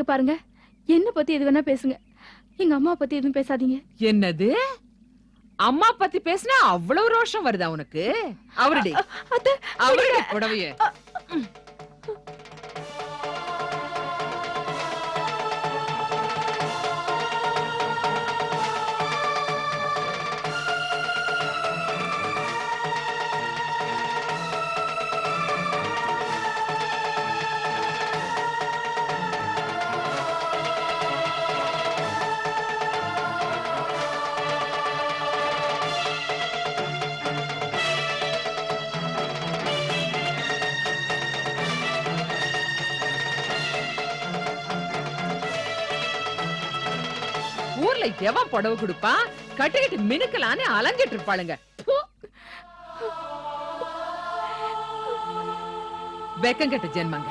பாருங்க என்ன பத்தி எது வேணா பேசுங்க எங்க அம்மா பத்தி எதுவும் பேசாதீங்க என்னது அம்மா பத்தி பேசினா அவ்வளவு ரோஷம் வருதா உனக்கு அவருடி அத்தை அவருடைய புடவைய ஊர்ல எவன் புடவை கொடுப்பான் கட்டிக்கிட்டு மினுக்கலான்னு அலைஞ்சிட்டு இருப்பாளுங்க ப்பு. வெக்கங்கெட்ட ஜென்மங்க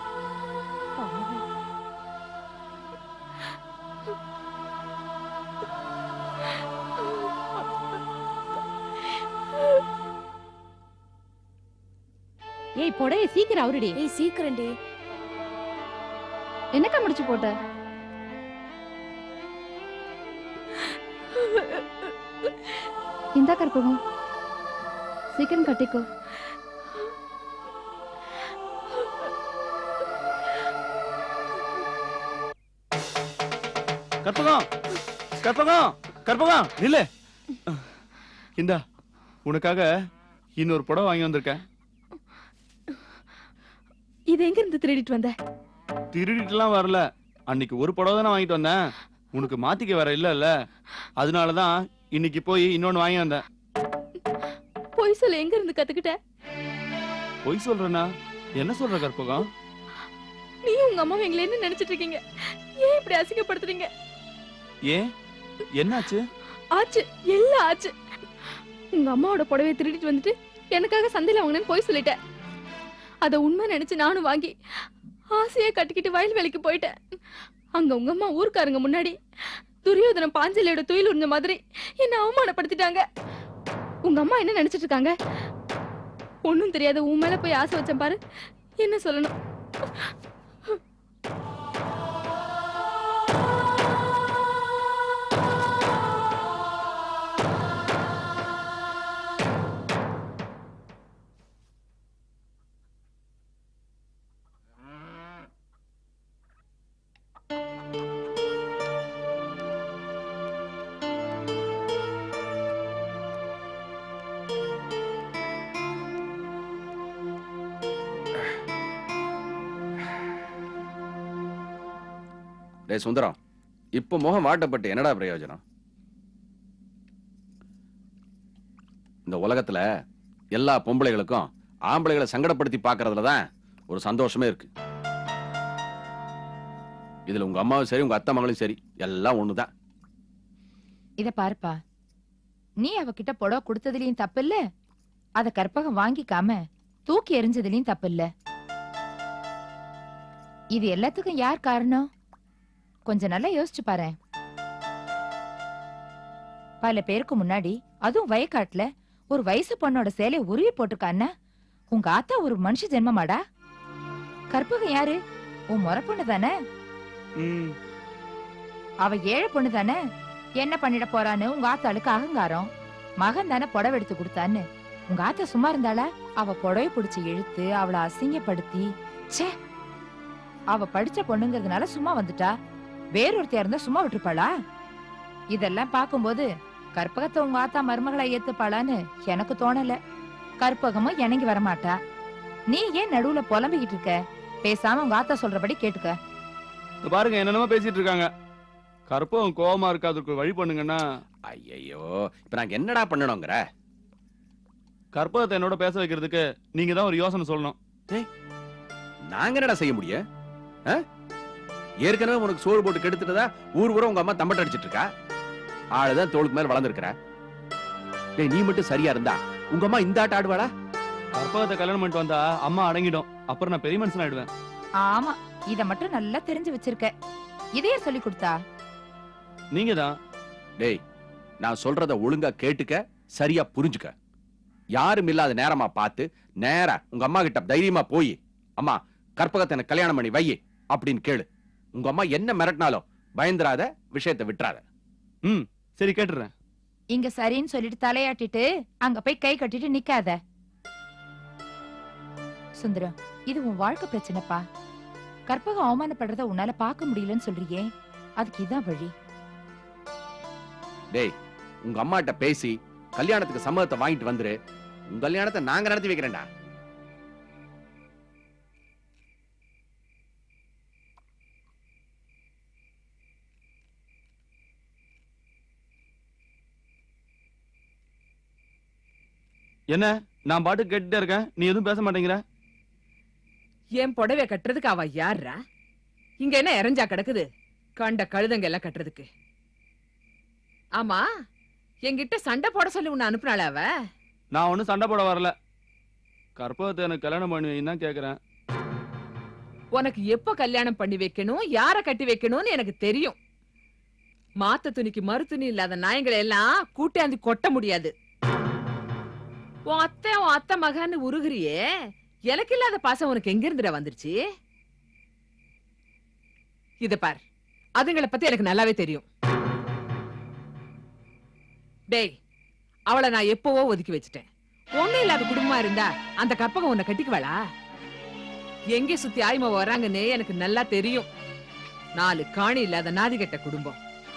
ஏய் புடவை சீக்கிரம் அவருடி ஏய் சீக்கிரம்டி என்னக்கா முடிச்சு போட்ட இந்த கற்பகம் சீக்கிரம் கட்டிக்கோ கற்பகம் கற்பகம் கற்பகம் நில்லு இந்தா உனக்காக இன்னொரு புடவை வாங்கி வந்திருக்கேன் இது எங்க இருந்து திருடிட்டு வந்த திருடிட்டுலாம் வரல அன்னைக்கு ஒரு புடவை தானே வாங்கிட்டு வந்தேன் உனக்கு மாத்திக்க வேற இல்ல அதனாலதான் இன்னைக்கு போய் இன்னொன்னு வாங்கி வந்தேன் பொய் சொல்ல எங்க இருந்து கத்துக்கிட்ட பொய் சொல்றேனா என்ன சொல்ற கற்பகம் நீ உங்க அம்மா எங்களை என்ன நினைச்சிட்டு இருக்கீங்க ஏன் இப்படி அசிங்கப்படுத்துறீங்க ஏன் என்னாச்சு ஆச்சு எல்லாம் ஆச்சு உங்க அம்மாவோட புடவையை திருடிட்டு வந்துட்டு எனக்காக சந்தையில வாங்கினேன்னு போய் சொல்லிட்டேன் அத உண்மை நினைச்சு நானும் வாங்கி ஆசையா கட்டிக்கிட்டு வயல் வேலைக்கு போயிட்டேன் அங்க உங்க அம்மா ஊர்க்காரங்க முன்னாடி துரியோதனம் பாஞ்சலியோட துயில் உறிஞ்ச மாதிரி என்ன அவமானப்படுத்திட்டாங்க உங்க அம்மா என்ன நினைச்சிட்டு இருக்காங்க ஒண்ணும் தெரியாத உன் மேல போய் ஆசை வச்சேன் பாரு என்ன சொல்லணும் டேய் சுந்தரம் இப்ப முகம் வாட்டப்பட்டு என்னடா பிரயோஜனம் இந்த உலகத்துல எல்லா பொம்பளைகளுக்கும் ஆம்பளைகளை சங்கடப்படுத்தி பார்க்கறதுல தான் ஒரு சந்தோஷமே இருக்கு இதுல உங்க அம்மாவும் சரி உங்க அத்தை மகளும் சரி எல்லாம் ஒண்ணுதான் இத பாருப்பா நீ அவகிட்ட புடவை கொடுத்ததுலயும் தப்பு இல்ல அத கற்பகம் வாங்கிக்காம தூக்கி எறிஞ்சதுலயும் தப்பு இல்ல இது எல்லாத்துக்கும் யார் காரணம் கொஞ்சம் நல்லா யோசிச்சு பாரு பல பேருக்கு முன்னாடி அதுவும் வயக்காட்டுல ஒரு வயசு பொண்ணோட சேலைய உருவி போட்டிருக்கான்னா உங்க ஆத்தா ஒரு மனுஷ ஜென்மமாடா கற்பகம் யாரு உன் முறை பொண்ணு தானே ம், அவ ஏழை பொண்ணு தானே என்ன பண்ணிட போறான்னு உங்க ஆத்தாளுக்கு அகங்காரம் மகன் தானே புடவை எடுத்து கொடுத்தான்னு உங்க ஆத்தா சும்மா இருந்தாளா அவ புடவை பிடிச்சு இழுத்து அவளை அசிங்கப்படுத்தி ச்சே அவ படிச்ச பொண்ணுங்கிறதுனால சும்மா வந்துட்டா வேறொருத்தியா இருந்தா சும்மா விட்டுருப்பாளா இதெல்லாம் பாக்கும்போது கற்பகத்தை உங்க ஆத்தா மருமகளை ஏத்துப்பாளான்னு எனக்கு தோணல கற்பகமும் இணங்கி வரமாட்டா நீ ஏன் நடுவுல புலம்பிக்கிட்டு இருக்க பேசாம உங்க ஆத்தா சொல்றபடி கேட்டுக்க இத பாருங்க என்னென்னமோ பேசிட்டு இருக்காங்க கற்பகம் கோவமா இருக்கு அதுக்கு வழி பண்ணுங்கன்னா ஐயையோ இப்ப நாங்க என்னடா பண்ணணுங்கிற கற்பகத்தை என்னோட பேச வைக்கிறதுக்கு நீங்க தான் ஒரு யோசனை சொல்லணும் நாங்க என்னடா செய்ய முடியும் ஆ? ஏற்கனவே உனக்கு சோறு போட்டு கெடுத்துட்டதா ஊர் ஊரா உங்க அம்மா தம்பட்ட அடிச்சிட்டு இருக்கா ஆளுதான் தோளுக்கு மேல வளர்ந்துருக்கிற டேய் நீ மட்டும் சரியா இருந்தா உங்க அம்மா இந்த ஆட்ட ஆடுவாளா கற்பகத்தை கல்யாணம் பண்ணிட்டு வந்தா அம்மா அடங்கிடும் அப்புறம் நான் பெரிய மனுஷன் ஆயிடுவேன் ஆமா இத மட்டும் நல்லா தெரிஞ்சு வச்சிருக்க இதையே சொல்லி கொடுத்தா நீங்க தான் டேய் நான் சொல்றத ஒழுங்கா கேட்டுக்க சரியா புரிஞ்சுக்க யாரும் இல்லாத நேரமா பார்த்து நேரா உங்க அம்மா கிட்ட தைரியமா போய் அம்மா கற்பகத்தை எனக்கு கல்யாணம் பண்ணி வை அப்படின்னு கேளு உங்க அம்மா என்ன மிரட்டினாலும் பயந்துராத விஷயத்தை விட்டுறாத ம் சரி கேட்டுறேன் இங்க சரின்னு சொல்லிட்டு தலையாட்டிட்டு அங்க போய் கை கட்டிட்டு நிக்காத சுந்தரம் இது உன் வாழ்க்கை பிரச்சனைப்பா கற்பகம் அவமானப்படுறத உன்னால பார்க்க முடியலன்னு சொல்றியே அதுக்கு இதான் வழி டேய் உங்க அம்மாட்ட பேசி கல்யாணத்துக்கு சம்மதத்தை வாங்கிட்டு வந்துரு உங்க கல்யாணத்தை நாங்க நடத்தி வைக்கிறேன்டா என்ன நான் பாட்டு கேட்டுட்டே இருக்கேன் நீ எதுவும் பேச மாட்டேங்கிற என் புடவை கட்டுறதுக்கு அவ யாருடா இங்க என்ன இறஞ்சா கிடக்குது கண்ட கழுதங்க எல்லாம் கட்டுறதுக்கு ஆமா என்கிட்ட சண்டை போட சொல்லி உன்னை அனுப்புனாள அவ நான் ஒன்றும் சண்டை போட வரல கற்பகத்தை எனக்கு கல்யாணம் பண்ணி வைன்னு தான் கேட்குறேன் உனக்கு எப்ப கல்யாணம் பண்ணி வைக்கணும் யார கட்டி வைக்கணும்னு எனக்கு தெரியும் மாத்த துணிக்கு மறு துணி இல்லாத நாயங்களை எல்லாம் கூட்டாந்து கொட்ட முடியாது உன் அத்தை உன் அத்தை மகன்னு உருகுறியே எனக்கு இல்லாத பாசம் உனக்கு எங்க இருந்துடா வந்துருச்சு இத பார் அதுங்கள பத்தி எனக்கு நல்லாவே தெரியும் டேய் அவளை நான் எப்பவோ ஒதுக்கி வச்சுட்டேன் ஒண்ணு இல்லாத குடும்பமா இருந்தா அந்த கற்பகம் உன்னை கட்டிக்குவாளா எங்கே சுத்தி ஆய்மா வராங்கன்னே எனக்கு நல்லா தெரியும் நாலு காணி இல்லாத நாதிகெட்ட குடும்பம்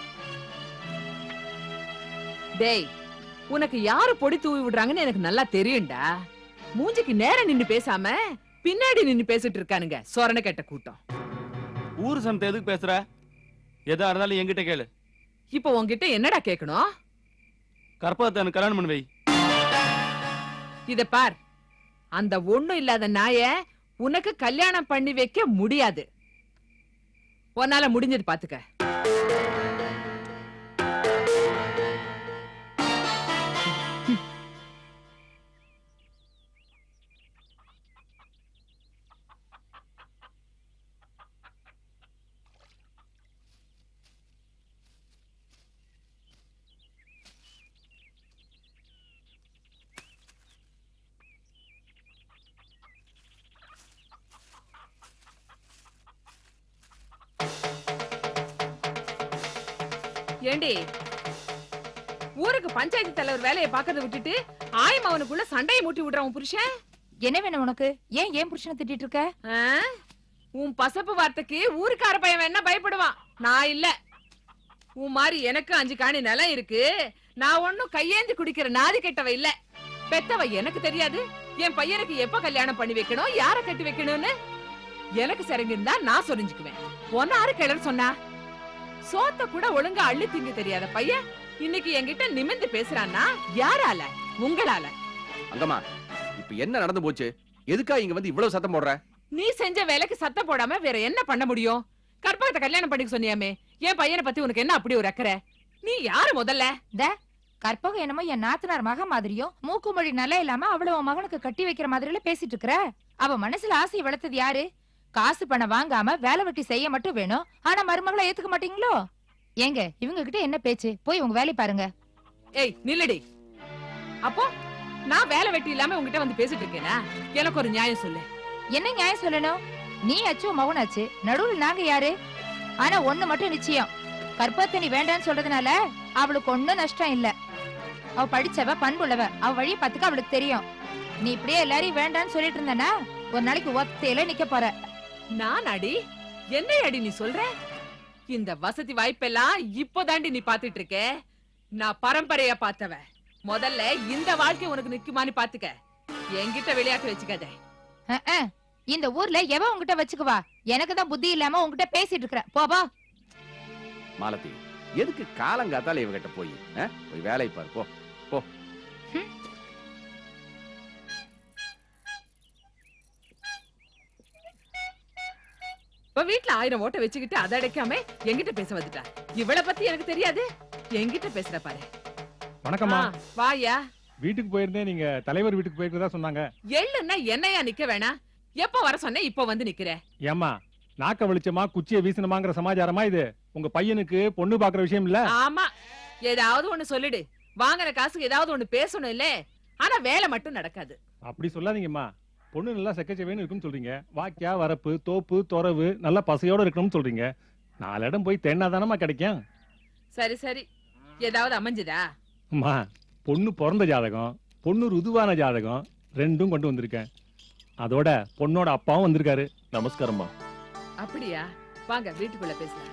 டேய் உனக்கு யாரு பொடி தூவி விடுறாங்கன்னு எனக்கு நல்லா தெரியும்டா மூஞ்சிக்கு நேரம் நின்னு பேசாம பின்னாடி நின்னு பேசிட்டு இருக்கானுங்க சொரண கெட்ட கூட்டம் ஊர் சனத்தை எதுக்கு பேசுற எதா இருந்தாலும் என்கிட்ட கேளு இப்போ உன்கிட்ட என்னடா கேட்கணும் கற்பகத்தை எனக்கு கல்யாணம் பண்ணி வை இத பார் அந்த ஒண்ணும் இல்லாத நாய உனக்கு கல்யாணம் பண்ணி வைக்க முடியாது உன்னால முடிஞ்சது பாத்துக்க ஏண்டி ஊருக்கு பஞ்சாயத்து தலைவர் வேலையை பாக்கறத விட்டுட்டு ஆயம் அவனுக்குள்ள சண்டையை மூட்டி விடுறான் உன் புருஷன் என்ன வேணும் உனக்கு ஏன் ஏன் புருஷனை திட்டிட்டு இருக்க ஆ? உன் பசப்பு வார்த்தைக்கு ஊருக்கார பையன் வேணா பயப்படுவான் நான் இல்ல உன் மாதிரி எனக்கு அஞ்சு காணி நிலம் இருக்கு நான் ஒண்ணும் கையேந்தி குடிக்கிற நாதி கெட்டவ இல்ல பெத்தவ எனக்கு தெரியாது என் பையனுக்கு எப்ப கல்யாணம் பண்ணி வைக்கணும் யார கட்டி வைக்கணும்னு எனக்கு சரிஞ்சிருந்தா நான் சொரிஞ்சுக்குவேன் ஒன்னாரு கிளர் சொன்னா சோத்த கூட ஒழுங்கா அள்ளி திங்க தெரியாத பையன் இன்னைக்கு என்கிட்ட நிமிர்ந்து பேசுறான்னா யாரால உங்களால அங்கம்மா இப்ப என்ன நடந்து போச்சு எதுக்கா இங்க வந்து இவ்வளவு சத்தம் போடுற நீ செஞ்ச வேலைக்கு சத்தம் போடாம வேற என்ன பண்ண முடியும் கற்பகத்தை கல்யாணம் பண்ணிக்க சொன்னியாமே என் பையனை பத்தி உனக்கு என்ன அப்படி ஒரு அக்கறை நீ யாரு முதல்ல கற்பகம் என்னமோ என் நாத்தனார் மக மாதிரியும் மூக்கு மொழி நல்லா இல்லாம அவள உன் மகனுக்கு கட்டி வைக்கிற மாதிரில பேசிட்டு இருக்கிற அவ மனசுல ஆசையை வளர்த்தது யாரு காசு பணம் வாங்காம வேலை வெட்டி செய்ய மட்டும் வேணும் ஆனா மருமகளை ஏத்துக்க மாட்டீங்களோ ஏங்க இவங்க கிட்ட என்ன பேச்சு போய் உங்க வேலையை பாருங்க ஏய் நில்லுடி அப்போ நான் வேலை வெட்டி இல்லாம உன்கிட்ட வந்து பேசிட்டு இருக்கேனா எனக்கு ஒரு நியாயம் சொல்லு என்ன நியாயம் சொல்லணும் நீ ஆச்சு உன் மகனாச்சு நடுவுல நாங்க யாரு ஆனா ஒண்ணு மட்டும் நிச்சயம் கற்பகத்தை நீ வேண்டான்னு சொல்றதுனால அவளுக்கு ஒண்ணும் நஷ்டம் இல்ல அவ படிச்சவ பண்புள்ளவ அவ வழியை பார்த்துக்க அவளுக்கு தெரியும் நீ இப்படியே எல்லாரையும் வேண்டான்னு சொல்லிட்டு இருந்தனா ஒரு நாளைக்கு ஒத்தையில நிக்க போற நான் அடி என்ன அடி நீ சொல்ற இந்த வசதி வாய்ப்பெல்லாம் இப்போதாண்டி நீ பாத்துட்டு இருக்க நான் பரம்பரையா பார்த்தவ முதல்ல இந்த வாழ்க்கை உனக்கு நிக்குமான்னு பாத்துக்க என்கிட்ட விளையாட்டு வச்சுக்காத அஹ், அஹ். இந்த ஊர்ல எவன் உன்கிட்ட வச்சுக்குவா எனக்கு தான் புத்தி இல்லாம உன்கிட்ட பேசிட்டு இருக்கிற போபா மாலதி எதுக்கு காலங்காத்தால இவகிட்ட போய் ஆ? போய் வேலை பாரு போ போ இப்ப வீட்ல ஆயிரம் ஓட்ட வச்சுக்கிட்டு அதை அடைக்காம என்கிட்ட பேச வந்துட்டா இவள பத்தி எனக்கு தெரியாது என்கிட்ட பேசுற பாரு வணக்கம்மா ஆ, வாயா வீட்டுக்கு போயிருந்தேன் நீங்க தலைவர் வீட்டுக்கு போயிருக்கதா சொன்னாங்க எள்ளுன்னா என்னையா நிக்க வேணாம் எப்ப வர சொன்னேன் இப்ப வந்து நிக்கிற ஏம்மா நாக்க வெளிச்சமா குச்சியை வீசணுமாங்கிற சமாச்சாரமா இது உங்க பையனுக்கு பொண்ணு பாக்குற விஷயம் இல்ல ஆமா ஏதாவது ஒண்ணு சொல்லிடு வாங்குற காசுக்கு ஏதாவது ஒண்ணு பேசணும் இல்ல ஆனா வேலை மட்டும் நடக்காது அப்படி சொல்லாதீங்கம்மா பொண்ணு நல்லா செக்கச்சவேன்னு இருக்குன்னு சொல்றீங்க வாக்கியா வரப்பு தோப்பு துறவு நல்லா பசையோட இருக்கணும்னு சொல்றீங்க நாலு இடம் போய் தேடினா தானம்மா கிடைக்கும் சரி சரி ஏதாவது அமைஞ்சுதா அம்மா பொண்ணு பிறந்த ஜாதகம் பொண்ணு ருதுவான ஜாதகம் ரெண்டும் கொண்டு வந்திருக்கேன் அதோட பொண்ணோட அப்பாவும் வந்திருக்காரு நமஸ்காரம்மா அப்படியா வாங்க வீட்டுக்குள்ள பேசலாம்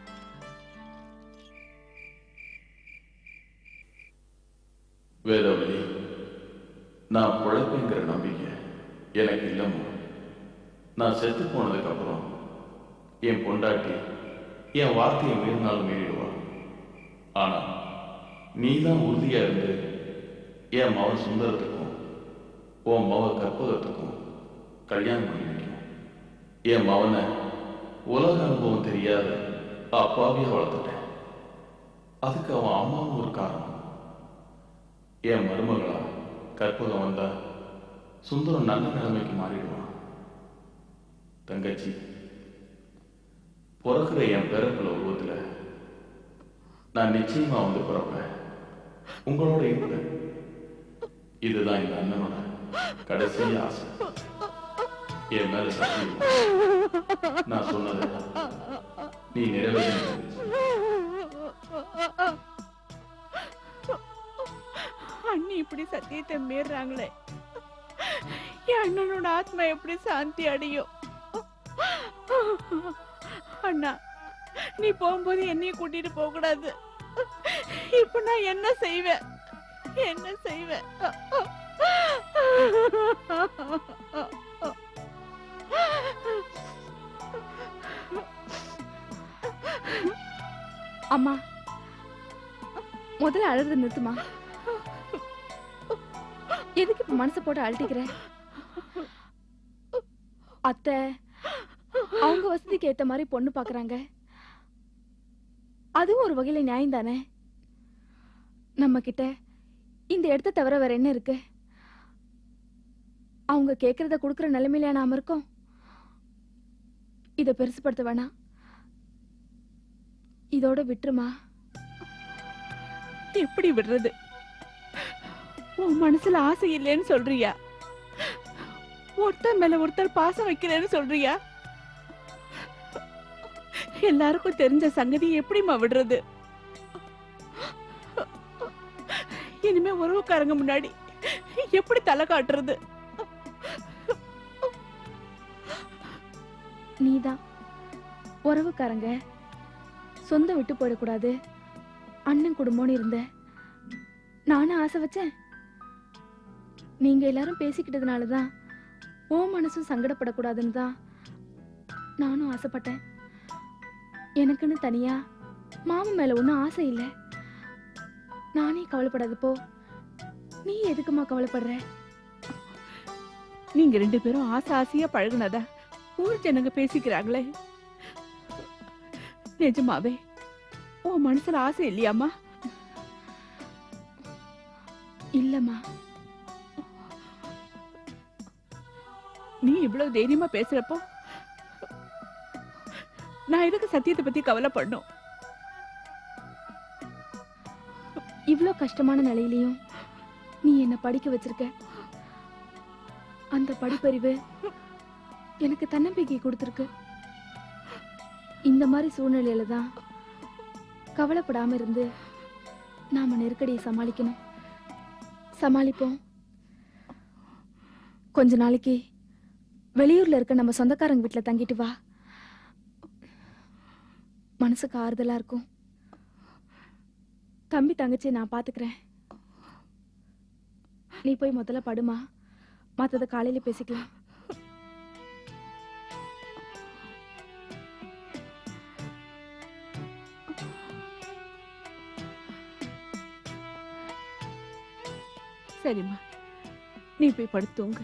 வேதவழி நான் பிழைப்பேங்கிற நம்பிக்கை எனக்கு இல்லைம்மா நான் செத்து போனதுக்கு அப்புறம் என் பொண்டாட்டி என் வார்த்தையை மீறினாலும் மீறிடுவா ஆனா நீ தான் உறுதியா இருந்து என் மவன் சுந்தரத்துக்கும் உன் மவ கற்பகத்துக்கும் கல்யாணம் பண்ணி வைக்கணும் என் மவனை உலக அனுபவம் தெரியாத அப்பாவியா வளர்த்துட்டேன் அதுக்கு அவன் அம்மாவும் ஒரு காரணம் என் மருமகளா கற்பகம் வந்தா சுந்தரம் நல்ல நிலைமைக்கு மாறிடுவான் தங்கச்சி பிறக்கிற என் பிறப்புல உருவத்துல நான் நிச்சயமா வந்து பிறப்பேன் உங்களோட இருப்பேன் இதுதான் இந்த அண்ணனோட கடைசி ஆசை என் மேல சத்தியம் நான் சொன்னதை நீ நிறைவேற்ற அண்ணி இப்படி சத்தியத்தை மீறாங்களே என் அண்ணனோட ஆத்மா எப்படி சாந்தி அடையும் அண்ணா நீ போகும்போது என்னையும் கூட்டிட்டு போக கூடாது இப்ப நான் என்ன செய்வேன் என்ன செய்வேன் அம்மா முதல்ல அழுறது நிறுத்துமா எதுக்கு இப்ப மனசு போட்டு அழட்டிக்கிற அத்தை அவங்க வசதிக்கு ஏத்த மாதிரி பொண்ணு பாக்குறாங்க அதுவும் ஒரு வகையில நியாயம் தானே நம்ம கிட்ட இந்த இடத்த தவிர வேற என்ன இருக்கு அவங்க கேக்குறத குடுக்கற நிலைமையில நாம இருக்கோம் இத பெருசுப்படுத்த வேணாம் இதோட விட்டுருமா எப்படி விடுறது உன் மனசுல ஆசை இல்லைன்னு சொல்றியா ஒருத்தர் மேல ஒருத்தர் பாசம் வைக்கிறேன்னு சொல்றியா எல்லாருக்கும் தெரிஞ்ச சங்கதி எப்படிம்மா விடுறது இனிமே உறவுக்காரங்க முன்னாடி எப்படி தலை காட்டுறது நீதான் உறவுக்காரங்க சொந்தம் விட்டு போயிடக்கூடாது அண்ணன் குடும்பம்னு இருந்த நானும் ஆசை வச்சேன் நீங்க எல்லாரும் பேசிக்கிட்டதுனால தான் உன் மனசும் சங்கடப்படக்கூடாதுன்னு தான் நானும் ஆசைப்பட்டேன் எனக்குன்னு தனியா மாமன் மேல ஒன்றும் ஆசை இல்லை நானே கவலைப்படாது போ நீ எதுக்குமா கவலைப்படுற நீங்க ரெண்டு பேரும் ஆசை ஆசையா பழகுனதா ஊர் ஜனங்க பேசிக்கிறாங்களே நிஜமாவே உன் மனசுல ஆசை இல்லையாம்மா இல்லம்மா நீ இவ்வளவு தைரியமா பேசுறப்போ நான் எதுக்கு சத்தியத்தை பத்தி கவலைப்படணும் இவ்ளோ கஷ்டமான நிலையிலையும் நீ என்ன படிக்க வச்சிருக்க அந்த படிப்பறிவு எனக்கு தன்னம்பிக்கை கொடுத்துருக்கு இந்த மாதிரி சூழ்நிலையில தான் கவலைப்படாம இருந்து நாம நெருக்கடியை சமாளிக்கணும் சமாளிப்போம் கொஞ்ச நாளைக்கு வெளியூர்ல இருக்க நம்ம சொந்தக்காரங்க வீட்டுல தங்கிட்டு வா மனசுக்கு ஆறுதலா இருக்கும் தம்பி தங்கச்சி நான் பாத்துக்கிறேன் நீ போய் முதல்ல படுமா மத்தத காலையில பேசிக்கலாம் சரிம்மா நீ போய் படுத்துங்க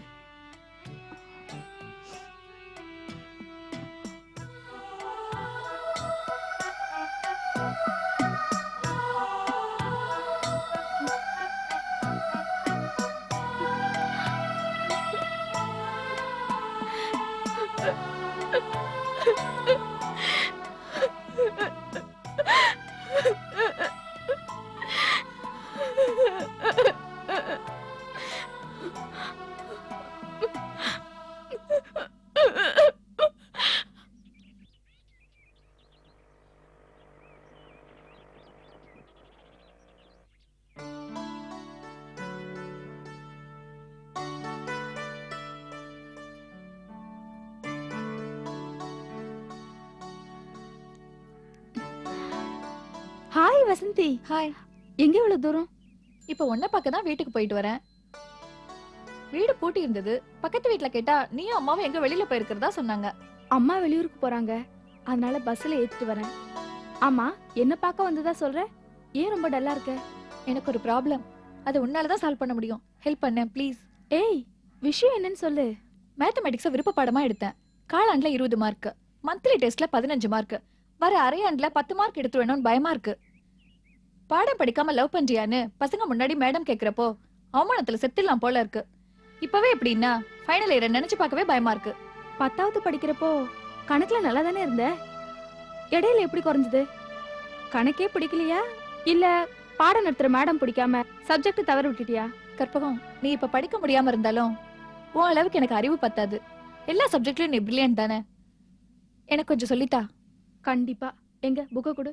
ஹாய் வசந்தி ஹாய் எங்க இவ்வளவு தூரம் இப்போ உன்னை பார்க்க தான் வீட்டுக்கு போயிட்டு வரேன் வீடு பூட்டி இருந்தது பக்கத்து வீட்ல கேட்டா நீயும் அம்மாவும் எங்க வெளியில போயிருக்கிறதா சொன்னாங்க அம்மா வெளியூருக்கு போறாங்க அதனால பஸ்ல ஏத்திட்டு வரேன் ஆமா என்ன பார்க்க வந்ததா சொல்ற ஏன் ரொம்ப டல்லா இருக்க எனக்கு ஒரு ப்ராப்ளம் அது உன்னால தான் சால்வ் பண்ண முடியும் ஹெல்ப் பண்ண ப்ளீஸ் ஏய் விஷயம் என்னன்னு சொல்லு மேத்தமெட்டிக்ஸை விருப்ப பாடமா எடுத்தேன் காலாண்டுல இருபது மார்க் மந்த்லி டெஸ்ட்ல பதினஞ்சு மார்க் வர அரையாண்டுல பத்து மார்க் எடுத்துருவேணும்னு பயமா இருக்கு பாடம் படிக்காம லவ் பண்றியான்னு பசங்க முன்னாடி மேடம் கேக்குறப்போ அவமானத்துல செத்துடலாம் போல இருக்கு இப்பவே எப்படின்னா ஃபைனல் இயரை நினைச்சு பார்க்கவே பயமா இருக்கு பத்தாவது படிக்கிறப்போ கணக்குல நல்லா தானே இருந்த இடையில எப்படி குறைஞ்சது கணக்கே பிடிக்கலையா இல்ல பாடம் நடத்துற மேடம் பிடிக்காம சப்ஜெக்ட் தவற விட்டுட்டியா கற்பகம் நீ இப்ப படிக்க முடியாம இருந்தாலும் உன் அளவுக்கு எனக்கு அறிவு பத்தாது எல்லா சப்ஜெக்ட்லயும் நீ பிரில்லியன்ட் தானே எனக்கு கொஞ்சம் சொல்லித்தா கண்டிப்பா எங்க புக்க கொடு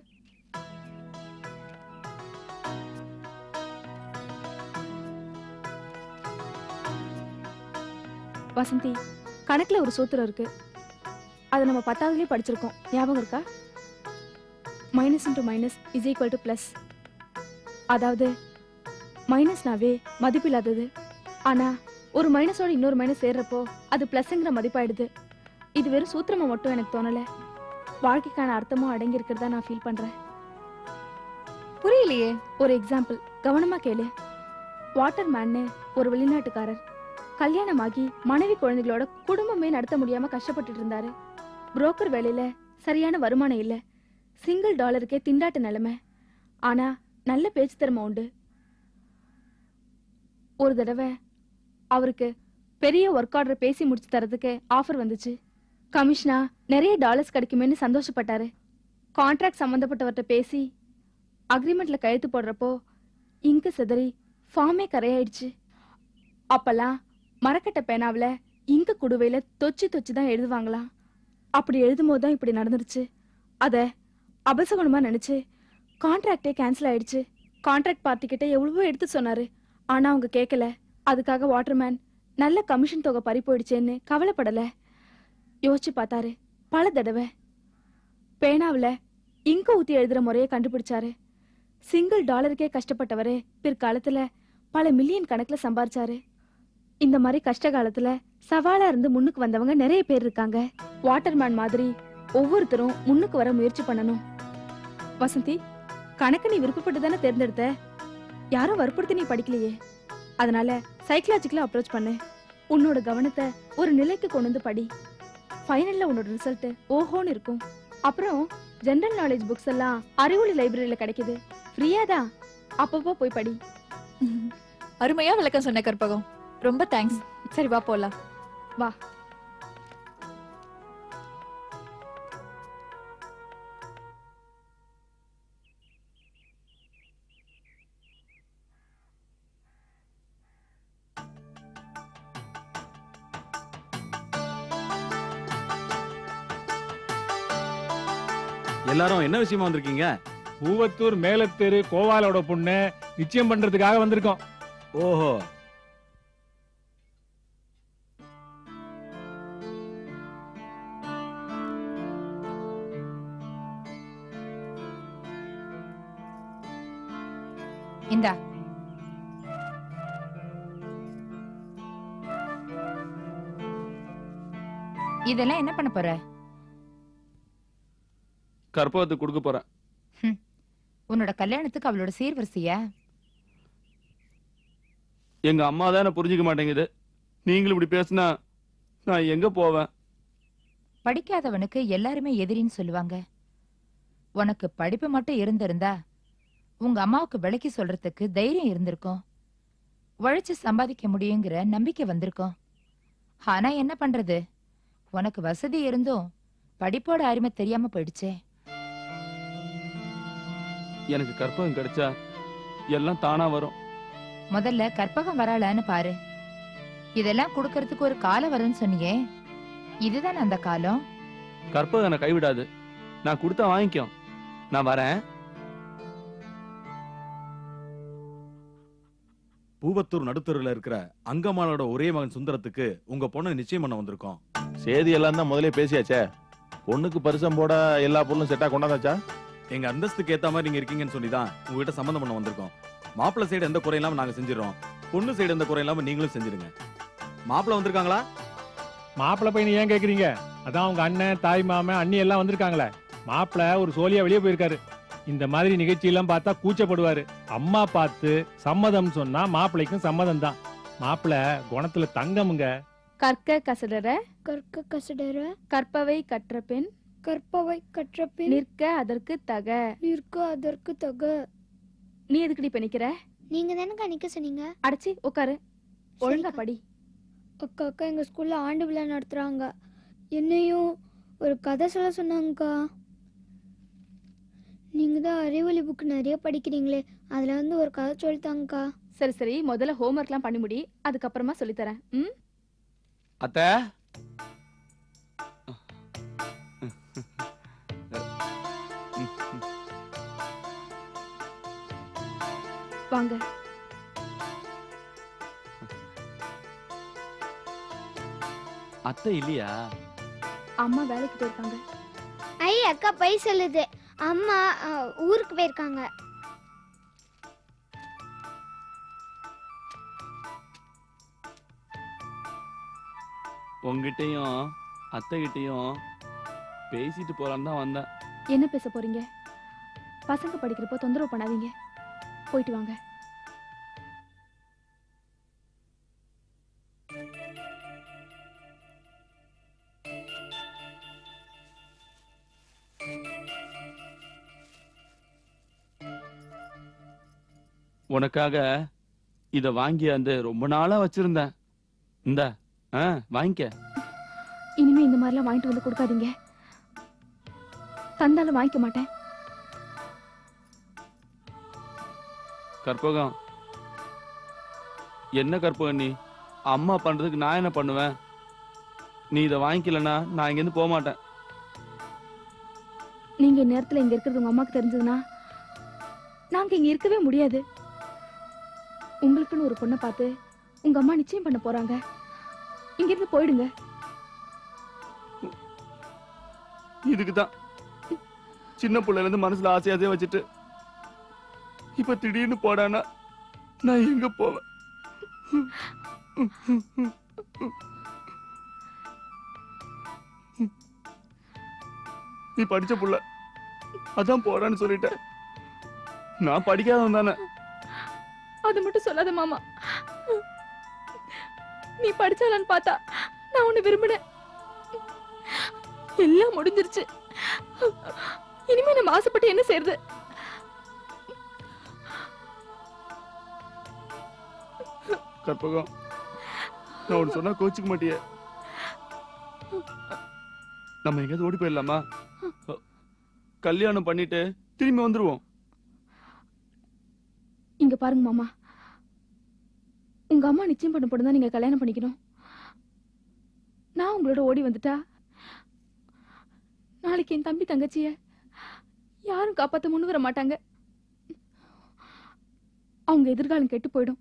வசந்தி கணக்குல ஒரு சூத்திரம் இருக்கு அதை நம்ம பத்தாவதுலயே படிச்சிருக்கோம் ஞாபகம் இருக்கா minus into minus is equal to plus அதாவது மைனஸ்னாவே மதிப்பில்லாதது ஆனா ஒரு மைனஸோட இன்னொரு மைனஸ் சேர்றப்போ அது பிளஸ்ங்கிற மதிப்பாயிடுது இது வெறும் சூத்திரமா மட்டும் எனக்கு தோணல வாழ்க்கைக்கான அர்த்தமும் அடங்கி இருக்கிறதா நான் ஃபீல் பண்றேன் புரியலையே ஒரு எக்ஸாம்பிள் கவனமா கேளு வாட்டர் மேன்னு ஒரு வெளிநாட்டுக்காரர் கல்யாணமாகி மனைவி குழந்தைகளோட குடும்பமே நடத்த முடியாம கஷ்டப்பட்டுட்டு இருந்தாரு புரோக்கர் வேலையில சரியான வருமானம் இல்ல சிங்கிள் டாலருக்கே திண்டாட்ட நிலைமை ஆனா நல்ல பேச்சு திறமை உண்டு ஒரு தடவை அவருக்கு பெரிய ஒர்க் ஆர்டர் பேசி முடிச்சு தரதுக்கு ஆஃபர் வந்துச்சு கமிஷனா நிறைய டாலர்ஸ் கிடைக்குமேன்னு சந்தோஷப்பட்டாரு கான்ட்ராக்ட் சம்பந்தப்பட்டவர்கிட்ட பேசி அக்ரிமெண்ட்ல கையெழுத்து போடுறப்போ இங்கு சிதறி ஃபார்மே கரையாயிடுச்சு அப்பெல்லாம் மரக்கட்ட பேனாவுல இங்கு குடுவையில தொச்சு தொச்சு தான் எழுதுவாங்களாம் அப்படி எழுதும் போது தான் இப்படி நடந்துருச்சு அத அபசகுணமா நினைச்சு கான்ட்ராக்டே கேன்சல் ஆயிடுச்சு கான்ட்ராக்ட் பார்ட்டி கிட்ட எவ்வளவோ எடுத்து சொன்னாரு ஆனா அவங்க கேட்கல அதுக்காக வாட்டர்மேன் நல்ல கமிஷன் தொகை பறி போயிடுச்சேன்னு கவலைப்படல யோசிச்சு பார்த்தாரு பல தடவை பேனாவுல இங்கு ஊத்தி எழுதுற முறையை கண்டுபிடிச்சாரு சிங்கிள் டாலருக்கே கஷ்டப்பட்டவரே பிற்காலத்துல பல மில்லியன் கணக்குல சம்பாரிச்சாரு இந்த மாதிரி கஷ்ட காலத்துல சவாலா இருந்து முன்னுக்கு வந்தவங்க நிறைய பேர் இருக்காங்க வாட்டர்மேன் மாதிரி ஒவ்வொருத்தரும் முன்னுக்கு வர முயற்சி பண்ணணும் வசந்தி கணக்கு நீ விருப்பப்பட்டு தானே தேர்ந்தெடுத்த யாரும் வற்புறுத்தி நீ படிக்கலையே அதனால சைக்கலாஜிக்கலா அப்ரோச் பண்ணு உன்னோட கவனத்தை ஒரு நிலைக்கு கொண்டு வந்து படி ஃபைனல்ல உன்னோட ரிசல்ட் ஓஹோன்னு இருக்கும் அப்புறம் ஜெனரல் நாலேஜ் புக்ஸ் எல்லாம் அறிவொளி லைப்ரரியில கிடைக்குது ஃப்ரீயா தான் அப்பப்போ போய் படி அருமையா விளக்கம் சொன்ன கற்பகம் ரொம்ப தேங்க்ஸ் சரி வா போலாம் வா எல்லாரும் என்ன விஷயமா வந்திருக்கீங்க பூவத்தூர் மேலத்தெரு கோவாலோட பொண்ணு நிச்சயம் பண்றதுக்காக வந்திருக்கோம் ஓஹோ இந்தா இதெல்லாம் என்ன பண்ண போற கற்பகத்துக்கு கொடுக்க போறேன் உன்னோட கல்யாணத்துக்கு அவளோட சீர்வரிசையா எங்க அம்மா தான் என்ன புரிஞ்சுக்க மாட்டேங்குது நீங்களும் இப்படி பேசினா நான் எங்க போவேன் படிக்காதவனுக்கு எல்லாருமே எதிரின்னு சொல்லுவாங்க உனக்கு படிப்பு மட்டும் இருந்திருந்தா உங்க அம்மாவுக்கு விளக்கி சொல்றதுக்கு தைரியம் இருந்திருக்கும் உழைச்சு சம்பாதிக்க முடியுங்கிற நம்பிக்கை வந்திருக்கும் ஆனா என்ன பண்றது உனக்கு வசதி இருந்தும் படிப்போட அருமை தெரியாம போயிடுச்சே எனக்கு கற்பகம் கிடைச்சா எல்லாம் தானா வரும் முதல்ல கற்பகம் வராளான்னு பாரு இதெல்லாம் கொடுக்கறதுக்கு ஒரு காலம் வரும்னு சொன்னியே இதுதானே அந்த காலம் கற்பகம் என்னை கைவிடாது நான் கொடுத்தா வாங்கிக்கோ நான் வரேன் பூவத்தூர் நடுத்தருல இருக்கிற அங்கம்மாளோட ஒரே மகன் சுந்தரத்துக்கு உங்க பொண்ணை நிச்சயம் பண்ண வந்திருக்கோம் சேதி எல்லாம் தான் முதலே பேசியாச்சே பொண்ணுக்கு பரிசம் போட எல்லா பொருளும் செட்டா கொண்டாந்தாச்சா எங்க அந்தஸ்துக்கு ஏத்த மாதிரி நீங்க இருக்கீங்கன்னு சொல்லி தான் உங்ககிட்ட சம்மந்தம் பண்ண வந்திருக்கோம் மாப்பிள்ளை சைடு எந்த குறை இல்லாம நாங்க செஞ்சிடறோம் பொண்ணு சைடு எந்த குறை இல்லாம நீங்களும் செஞ்சிடுங்க மாப்பிள்ளை வந்திருக்காங்களா மாப்பிள்ளை பையனை ஏன் கேக்குறீங்க அதான் உங்க அண்ணன் தாய் மாமன் அண்ணி எல்லாம் வந்திருக்காங்களே மாப்பிள்ளை ஒரு சோழியா வெளியே போயிருக்காரு இந்த மாதிரி நிகழ்ச்சி எல்லாம் பார்த்தா கூச்சப்படுவாரு அம்மா பார்த்து சம்மதம் சொன்னா மாப்பிள்ளைக்கும் சம்மதம் தான் மாப்பிள்ளை குணத்துல தங்கமுங்க கற்க கசடர கற்க கசடர கற்பவை கற்ற பெண் கற்பவை கற்ற பின் நிற்க அதற்கு தக நிற்க அதற்கு தக நீ எதுக்குடி இப்ப நிக்கிற நீங்க தானே நிக்க சொன்னீங்க அடைச்சி உட்காரு ஒழுங்கா சரிக்கா. படி அக்கா அக்கா எங்க ஸ்கூல்ல ஆண்டு விழா நடத்துறாங்க என்னையும் ஒரு கதை சொல்ல சொன்னாங்கக்கா நீங்க தான் அறிவொளி புக் நிறைய படிக்கிறீங்களே அதுல வந்து ஒரு கதை சொல்லித்தாங்கக்கா சரி சரி முதல்ல ஹோம்ஒர்க்லாம் பண்ணி முடி அதுக்கப்புறமா சொல்லித் தரேன் ம் அத்தை வாங்க அத்தை இல்லையா அம்மா வேலைக்கு போயிருக்காங்க ஐ அக்கா பை சொல்லுது அம்மா அ, ஊருக்கு போயிருக்காங்க உங்ககிட்டயும் அத்தை கிட்டயும் பேசிட்டு போலான்னு தான் வந்தேன் என்ன பேச போறீங்க பசங்க படிக்கிறப்போ தொந்தரவு பண்ணாதீங்க போயிட்டு வாங்க உனக்காக இத வாங்கி அந்த ரொம்ப நாளா வச்சிருந்தேன் இந்த ஆ வாங்கிக்க இனிமே இந்த மாதிரிலாம் வாங்கிட்டு வந்து கொடுக்காதீங்க தந்தாலும் வாங்கிக்க மாட்டேன் கற்பகம் என்ன கற்பகம் நீ அம்மா பண்றதுக்கு நான் என்ன பண்ணுவேன் நீ இத வாங்கிக்கலனா நான் இங்கிருந்து போக மாட்டேன் நீங்க இந்நேரத்துல இங்க இருக்கிறது உங்க அம்மாக்கு தெரிஞ்சதுன்னா நாங்க இங்க இருக்கவே முடியாது உங்களுக்குன்னு ஒரு பொண்ணை பார்த்து உங்க அம்மா நிச்சயம் பண்ண போறாங்க இங்க இருந்து போயிடுங்க இதுக்கு தான் சின்ன பிள்ளைல இருந்து மனசுல ஆசை ஆசையா வச்சுட்டு இப்ப திடீர்னு போடானா நான் எங்க போவேன் நீ படிச்ச புள்ள அதான் போடான்னு சொல்லிட்டேன் நான் படிக்காதவன் தானே அது மட்டும் சொல்லாத மாமா நீ படிச்சாலான்னு பார்த்தா நான் உன்னை விரும்பினேன் எல்லாம் முடிஞ்சிருச்சு இனிமே நம்ம ஆசைப்பட்டு என்ன செய்யறது கற்பகம் நான் ஒன்று சொன்னா கோச்சிக்க மாட்டியே நம்ம எங்கேயாவது ஓடி போயிடலாமா கல்யாணம் பண்ணிட்டு திரும்பி வந்துருவோம் இங்க பாருங்க மாமா உங்க அம்மா நிச்சயம் பண்ண பொண்ணு தான் நீங்க கல்யாணம் பண்ணிக்கணும் நான் உங்களோட ஓடி வந்துட்டா நாளைக்கு என் தம்பி தங்கச்சிய யாரும் காப்பாத்த முன் வர மாட்டாங்க அவங்க எதிர்காலம் கெட்டு போயிடும்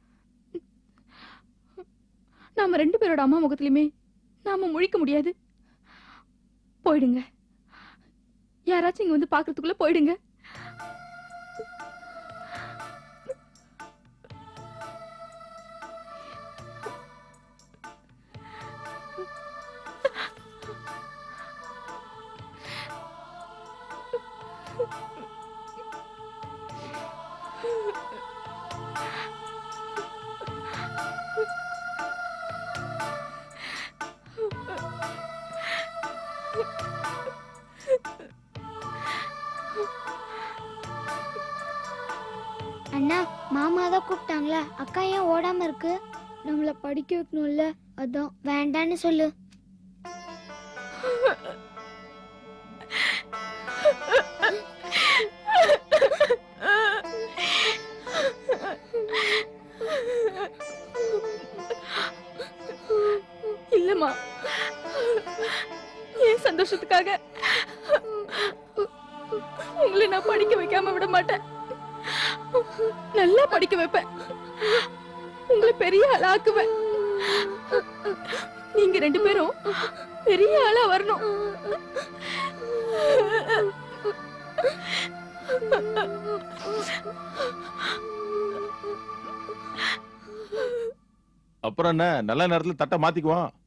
நாம ரெண்டு பேரோட அம்மா முகத்திலுமே நாம முழிக்க முடியாது போயிடுங்க யாராச்சும் இங்க வந்து பாக்குறதுக்குள்ள போயிடுங்க அண்ணா மாமா தான் கூப்பிட்டாங்களா அக்கா ஏன் ஓடாம இருக்கு நம்மள படிக்க வைக்கணும்ல அதான் வேண்டான்னு சொல்லு இல்லம்மா என் சந்தோஷத்துக்காக உங்களை நான் படிக்க வைக்காம விட மாட்டேன் நல்லா படிக்க வைப்பேன் உங்களை பெரிய ஆளா ஆக்குவேன் நீங்க ரெண்டு பேரும் பெரிய ஆளா வரணும் அப்புறம் என்ன நல்ல நேரத்துல தட்டை மாத்திக்குவோம்